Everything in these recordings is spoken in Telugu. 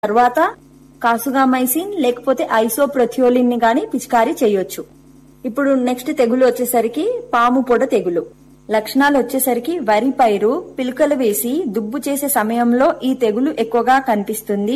తర్వాత కాసుగామైసిన్ లేకపోతే ఐసోప్రొథియోలిన్ ని గాని పిచికారీ చేయొచ్చు ఇప్పుడు నెక్స్ట్ తెగులు వచ్చేసరికి పాము పొడ తెగులు లక్షణాలు వచ్చేసరికి వరి పైరు పిలుకలు వేసి దుబ్బు చేసే సమయంలో ఈ తెగులు ఎక్కువగా కనిపిస్తుంది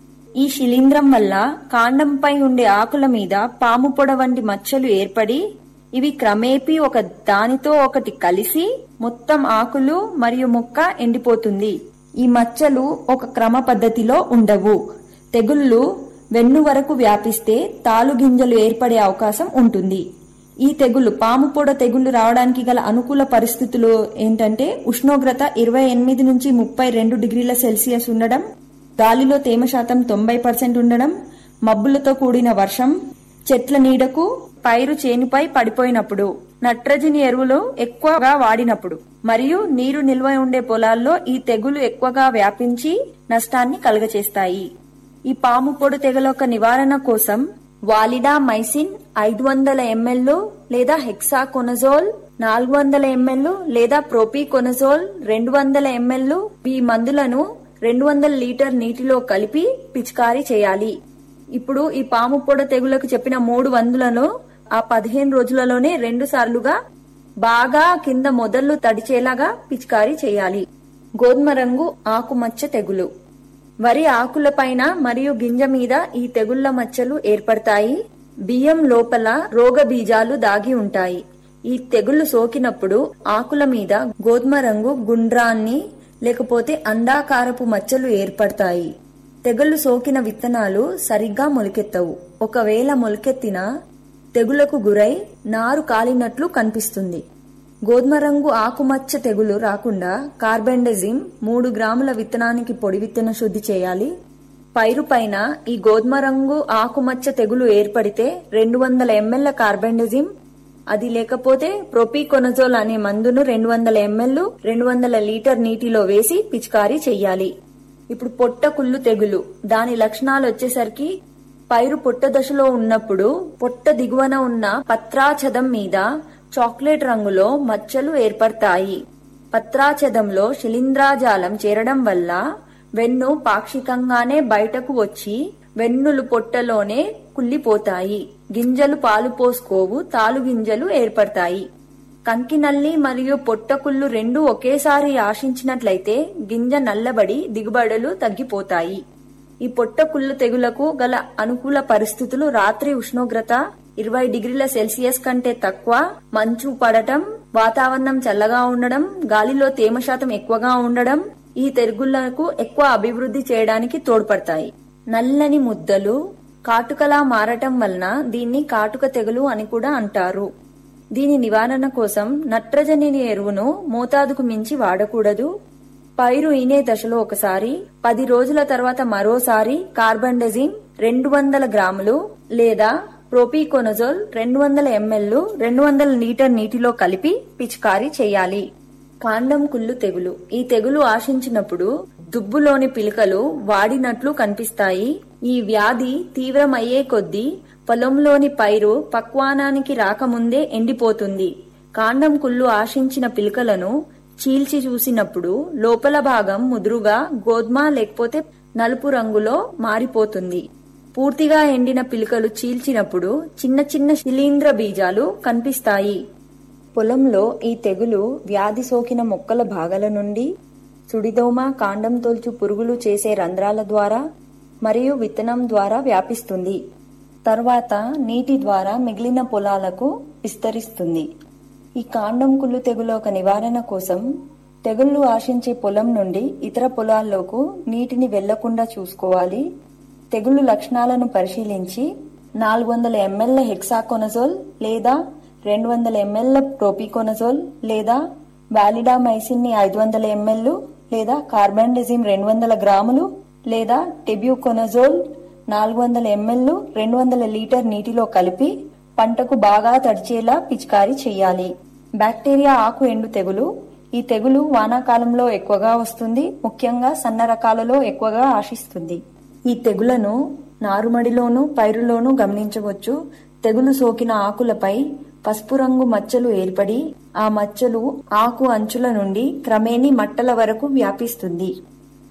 ఈ శిలీంధ్రం వల్ల కాండంపై ఉండే ఆకుల మీద పాము పొడ వంటి మచ్చలు ఏర్పడి ఇవి క్రమేపీ ఒక దానితో ఒకటి కలిసి మొత్తం ఆకులు మరియు మొక్క ఎండిపోతుంది ఈ మచ్చలు ఒక క్రమ పద్ధతిలో ఉండవు తెగుళ్లు వెన్ను వరకు వ్యాపిస్తే తాలు గింజలు ఏర్పడే అవకాశం ఉంటుంది ఈ తెగులు పాము పొడ తెగుళ్లు రావడానికి గల అనుకూల పరిస్థితులు ఏంటంటే ఉష్ణోగ్రత ఇరవై ఎనిమిది నుంచి ముప్పై రెండు డిగ్రీల సెల్సియస్ ఉండడం గాలిలో తేమ శాతం తొంభై పర్సెంట్ ఉండడం మబ్బులతో కూడిన వర్షం చెట్ల నీడకు పైరు చేనుపై పడిపోయినప్పుడు నత్రజని ఎరువులు ఎక్కువగా వాడినప్పుడు మరియు నీరు నిల్వ ఉండే పొలాల్లో ఈ తెగులు ఎక్కువగా వ్యాపించి నష్టాన్ని కలుగచేస్తాయి ఈ పాము పొడు తెగుల యొక్క నివారణ కోసం వాలిడా మైసిన్ ఐదు వందల ఎంఎల్ లేదా హెక్సాకొనజోల్ నాలుగు వందల ఎంఎల్ లేదా ప్రోపీకొనజోల్ రెండు వందల ఎంఎల్ ఈ మందులను రెండు వందల లీటర్ నీటిలో కలిపి పిచికారీ చేయాలి ఇప్పుడు ఈ పాము పొడ తెగులకు చెప్పిన మూడు వందులను ఆ పదిహేను రోజులలోనే రెండు సార్లుగా బాగా కింద మొదళ్ళు తడిచేలాగా పిచికారీ చేయాలి గోధుమ రంగు ఆకుమచ్చ తెగులు వరి ఆకులపైన మరియు గింజ మీద ఈ తెగుళ్ల మచ్చలు ఏర్పడతాయి బియ్యం లోపల రోగ బీజాలు దాగి ఉంటాయి ఈ తెగుళ్లు సోకినప్పుడు ఆకుల మీద గోధుమ రంగు గుండ్రాన్ని లేకపోతే అండాకారపు మచ్చలు ఏర్పడతాయి తెగుళ్లు సోకిన విత్తనాలు సరిగ్గా మొలకెత్తవు ఒకవేళ మొలకెత్తినా తెగులకు గురై నారు కాలినట్లు కనిపిస్తుంది గోధుమ రంగు ఆకుమచ్చ తెగులు రాకుండా కార్బెండజిమ్ మూడు గ్రాముల విత్తనానికి పొడి విత్తన శుద్ధి చేయాలి పైరు పైన ఈ గోధుమ రంగు ఆకుమచ్చ తెగులు ఏర్పడితే రెండు వందల ఎంఎల్ కార్బెండజిమ్ అది లేకపోతే ప్రొపీకొనజోల్ అనే మందును రెండు వందల ఎంఎల్ రెండు వందల లీటర్ నీటిలో వేసి పిచికారీ చెయ్యాలి ఇప్పుడు పొట్ట కుళ్ళు తెగులు దాని లక్షణాలు వచ్చేసరికి పైరు పొట్ట దశలో ఉన్నప్పుడు పొట్ట దిగువన ఉన్న పత్రాచదం మీద చాక్లెట్ రంగులో మచ్చలు ఏర్పడతాయి పత్రాచదంలో శిలీంధ్రాజాలం చేరడం వల్ల వెన్ను పాక్షికంగానే బయటకు వచ్చి వెన్నులు పొట్టలోనే కుళ్ళిపోతాయి గింజలు పాలు పోసుకోవు తాలు గింజలు ఏర్పడతాయి కంకినల్లి మరియు పొట్టకుళ్ళు రెండు ఒకేసారి ఆశించినట్లయితే గింజ నల్లబడి దిగుబడులు తగ్గిపోతాయి ఈ పొట్టకుళ్ళు తెగులకు గల అనుకూల పరిస్థితులు రాత్రి ఉష్ణోగ్రత ఇరవై డిగ్రీల సెల్సియస్ కంటే తక్కువ మంచు పడటం వాతావరణం చల్లగా ఉండడం గాలిలో తేమ శాతం ఎక్కువగా ఉండడం ఈ తెగుళ్లకు ఎక్కువ అభివృద్ధి చేయడానికి తోడ్పడతాయి నల్లని ముద్దలు కాటుకలా మారటం వలన దీన్ని కాటుక తెగులు అని కూడా అంటారు దీని నివారణ కోసం నత్రజని ఎరువును మోతాదుకు మించి వాడకూడదు పైరు ఈనే దశలో ఒకసారి పది రోజుల తర్వాత మరోసారి కార్బండజిన్ రెండు వందల గ్రాములు లేదా ప్రోపీకొనజోల్ రెండు వందల ఎంఎల్ రెండు వందల లీటర్ నీటిలో కలిపి పిచికారీ చేయాలి కాండం కుళ్ళు తెగులు ఈ తెగులు ఆశించినప్పుడు దుబ్బులోని పిలకలు వాడినట్లు కనిపిస్తాయి ఈ వ్యాధి తీవ్రమయ్యే కొద్దీ పొలంలోని పైరు పక్వానానికి రాకముందే ఎండిపోతుంది కాండం కుళ్ళు ఆశించిన పిలకలను చీల్చి చూసినప్పుడు లోపల భాగం ముదురుగా గోధుమ లేకపోతే నలుపు రంగులో మారిపోతుంది పూర్తిగా ఎండిన పిలకలు చీల్చినప్పుడు చిన్న చిన్న శిలీంద్ర బీజాలు కనిపిస్తాయి పొలంలో ఈ తెగులు వ్యాధి సోకిన మొక్కల భాగాల నుండి సుడిదోమ కాండం తోల్చు పురుగులు చేసే రంధ్రాల ద్వారా మరియు విత్తనం ద్వారా వ్యాపిస్తుంది తర్వాత నీటి ద్వారా మిగిలిన పొలాలకు విస్తరిస్తుంది ఈ కాండం కుళ్ళు తెగుల ఒక నివారణ కోసం తెగుళ్లు ఆశించే పొలం నుండి ఇతర పొలాల్లోకు నీటిని వెళ్లకుండా చూసుకోవాలి తెగులు లక్షణాలను పరిశీలించి నాలుగు వందల ఎంఎల్ హెక్సాకొనజోల్ లేదా రెండు వందల ఎంఎల్ ప్రోపికొనజోల్ లేదా వాలిడామైసిన్ ని ఐదు వందల ఎంఎల్ లేదా కార్బండజిమ్ రెండు వందల గ్రాములు లేదా టెబ్యూకొనజోల్ నాలుగు వందల ఎంఎల్ రెండు వందల లీటర్ నీటిలో కలిపి పంటకు బాగా తడిచేలా పిచికారీ చేయాలి బ్యాక్టీరియా ఆకు ఎండు తెగులు ఈ తెగులు వానాకాలంలో ఎక్కువగా వస్తుంది ముఖ్యంగా సన్న రకాలలో ఎక్కువగా ఆశిస్తుంది ఈ తెగులను నారుమడిలోను పైరులోను గమనించవచ్చు తెగులు సోకిన ఆకులపై పసుపు రంగు మచ్చలు ఏర్పడి ఆ మచ్చలు ఆకు అంచుల నుండి క్రమేణీ మట్టల వరకు వ్యాపిస్తుంది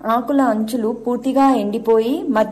ఆకుల అంచులు పూర్తిగా ఎండిపోయి మధ్య